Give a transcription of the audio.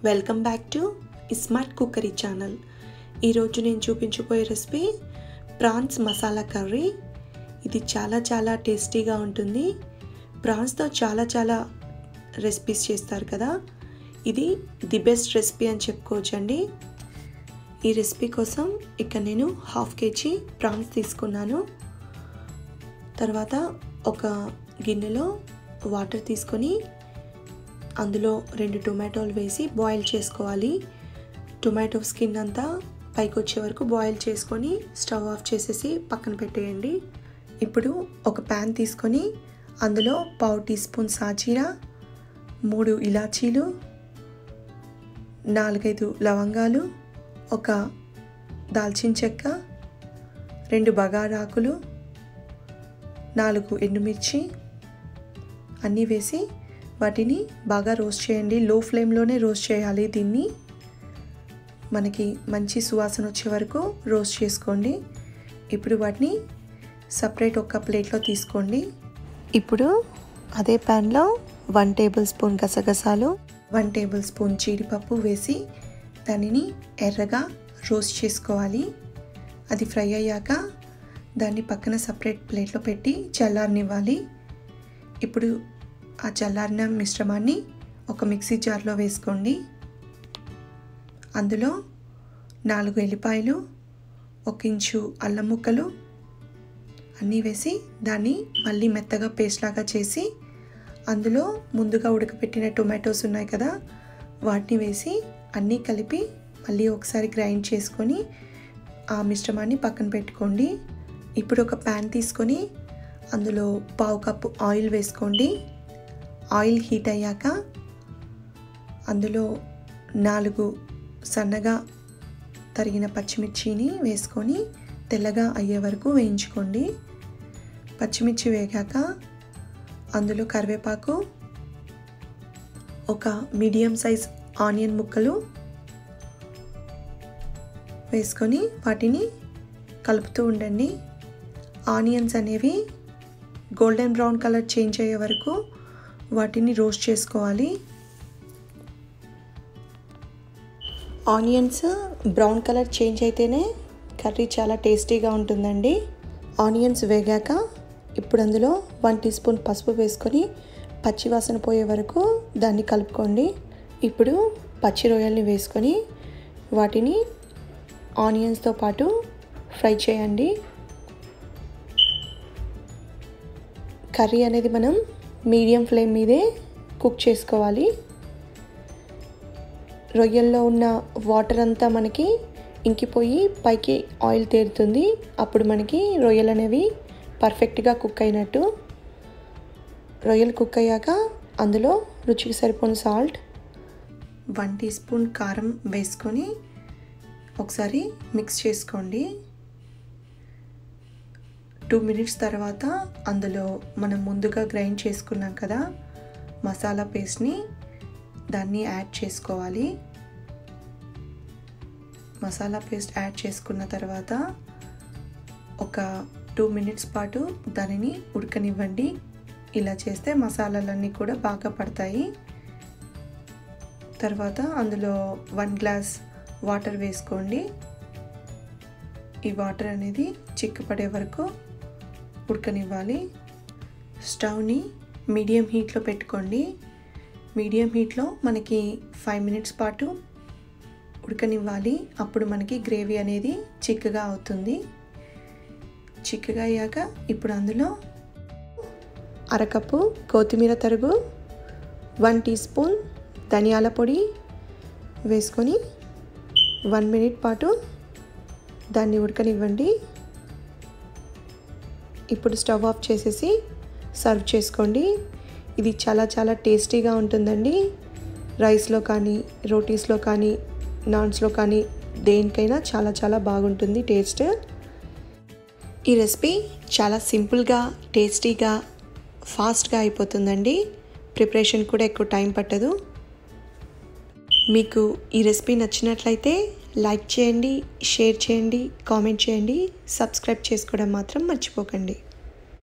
welcome back to smart cookery channel ఈరోజు నేను చూపించబోయే రెసిపీ ప్రాన్స్ మసాలా కర్రీ ఇది చాలా చాలా టేస్టీగా ఉంటుంది ప్రాన్స్తో చాలా చాలా రెసిపీస్ చేస్తారు కదా ఇది ది బెస్ట్ రెసిపీ అని చెప్పుకోవచ్చండి ఈ రెసిపీ కోసం ఇక్కడ నేను హాఫ్ కేజీ ప్రాన్స్ తీసుకున్నాను తర్వాత ఒక గిన్నెలో వాటర్ తీసుకొని అందులో రెండు టొమాటోలు వేసి బాయిల్ చేసుకోవాలి టొమాటో స్కిన్ అంతా పైకి వచ్చే వరకు బాయిల్ చేసుకొని స్టవ్ ఆఫ్ చేసేసి పక్కన పెట్టేయండి ఇప్పుడు ఒక ప్యాన్ తీసుకొని అందులో పావు టీ స్పూన్ సాజీరా మూడు ఇలాచీలు నాలుగైదు లవంగాలు ఒక దాల్చిన చెక్క రెండు బగారాకులు నాలుగు ఎండుమిర్చి అన్నీ వేసి వాటిని బాగా రోస్ట్ చేయండి లో ఫ్లేమ్లోనే రోస్ట్ చేయాలి దీన్ని మనకి మంచి సువాసన వచ్చే వరకు రోస్ట్ చేసుకోండి ఇప్పుడు వాటిని సపరేట్ ఒక ప్లేట్లో తీసుకోండి ఇప్పుడు అదే ప్యాన్లో వన్ టేబుల్ స్పూన్ గసగసాలు వన్ టేబుల్ స్పూన్ జీడిపప్పు వేసి దానిని ఎర్రగా రోస్ట్ చేసుకోవాలి అది ఫ్రై అయ్యాక దాన్ని పక్కన సపరేట్ ప్లేట్లో పెట్టి చల్లారనివ్వాలి ఇప్పుడు ఆ చల్లారిన మిశ్రమాన్ని ఒక మిక్సీ జార్లో వేసుకోండి అందులో నాలుగు ఎల్లిపాయలు ఒక ఇంచు అల్లం ముక్కలు అన్నీ వేసి దాన్ని మళ్ళీ మెత్తగా పేస్ట్ లాగా చేసి అందులో ముందుగా ఉడకపెట్టిన టొమాటోస్ ఉన్నాయి కదా వాటిని వేసి అన్నీ కలిపి మళ్ళీ ఒకసారి గ్రైండ్ చేసుకొని ఆ మిశ్రమాన్ని పక్కన పెట్టుకోండి ఇప్పుడు ఒక ప్యాన్ తీసుకొని అందులో పావు కప్పు ఆయిల్ వేసుకోండి ఆయిల్ హీట్ అయ్యాక అందులో నాలుగు సన్నగా తరిగిన పచ్చిమిర్చిని వేసుకొని తెల్లగా అయ్యే వరకు వేయించుకోండి పచ్చిమిర్చి వేగాక అందులో కరివేపాకు ఒక మీడియం సైజ్ ఆనియన్ ముక్కలు వేసుకొని వాటిని కలుపుతూ ఉండండి ఆనియన్స్ అనేవి గోల్డెన్ బ్రౌన్ కలర్ చేంజ్ అయ్యే వరకు వాటిని రోస్ట్ చేసుకోవాలి ఆనియన్స్ బ్రౌన్ కలర్ చేంజ్ అయితేనే కర్రీ చాలా టేస్టీగా ఉంటుందండి ఆనియన్స్ వేగాక ఇప్పుడు అందులో వన్ టీ స్పూన్ పసుపు వేసుకొని పచ్చి వాసన పోయే వరకు దాన్ని కలుపుకోండి ఇప్పుడు పచ్చి రొయ్యల్ని వేసుకొని వాటిని ఆనియన్స్తో పాటు ఫ్రై చేయండి కర్రీ అనేది మనం మీడియం ఫ్లేమ్ మీదే కుక్ చేసుకోవాలి రొయ్యల్లో ఉన్న వాటర్ అంతా మనకి ఇంకిపోయి పైకి ఆయిల్ తేరుతుంది అప్పుడు మనకి రొయ్యలు అనేవి పర్ఫెక్ట్గా కుక్ అయినట్టు రొయ్యలు కుక్ అయ్యాక అందులో రుచికి సరిపోయిన సాల్ట్ వన్ టీ స్పూన్ కారం వేసుకొని ఒకసారి మిక్స్ చేసుకోండి టూ మినిట్స్ తర్వాత అందులో మనం ముందుగా గ్రైండ్ చేసుకున్నాం కదా మసాలా పేస్ట్ని దాన్ని యాడ్ చేసుకోవాలి మసాలా పేస్ట్ యాడ్ చేసుకున్న తర్వాత ఒక టూ మినిట్స్ పాటు దానిని ఉడకనివ్వండి ఇలా చేస్తే మసాలాలన్నీ కూడా బాగా పడతాయి తర్వాత అందులో వన్ గ్లాస్ వాటర్ వేసుకోండి ఈ వాటర్ అనేది చిక్కుపడే వరకు ఉడకనివ్వాలి స్టవ్ని మీడియం హీట్లో పెట్టుకోండి మీడియం హీట్లో మనకి ఫైవ్ మినిట్స్ పాటు ఉడకనివ్వాలి అప్పుడు మనకి గ్రేవీ అనేది చిక్కగా అవుతుంది చిక్కగా అయ్యాక ఇప్పుడు అందులో అరకప్పు కొత్తిమీర తరుగు వన్ టీ స్పూన్ ధనియాల పొడి వేసుకొని వన్ మినిట్ పాటు దాన్ని ఉడకనివ్వండి ఇప్పుడు స్టవ్ ఆఫ్ చేసేసి సర్వ్ చేసుకోండి ఇది చాలా చాలా టేస్టీగా ఉంటుందండి రైస్లో కానీ రోటీస్లో కానీ నాన్స్లో కానీ దేనికైనా చాలా చాలా బాగుంటుంది టేస్ట్ ఈ రెసిపీ చాలా సింపుల్గా టేస్టీగా ఫాస్ట్గా అయిపోతుందండి ప్రిపరేషన్ కూడా ఎక్కువ టైం పట్టదు మీకు ఈ రెసిపీ నచ్చినట్లయితే లైక్ చేయండి షేర్ చేయండి కామెంట్ చేయండి సబ్స్క్రైబ్ చేసుకోవడం మాత్రం మర్చిపోకండి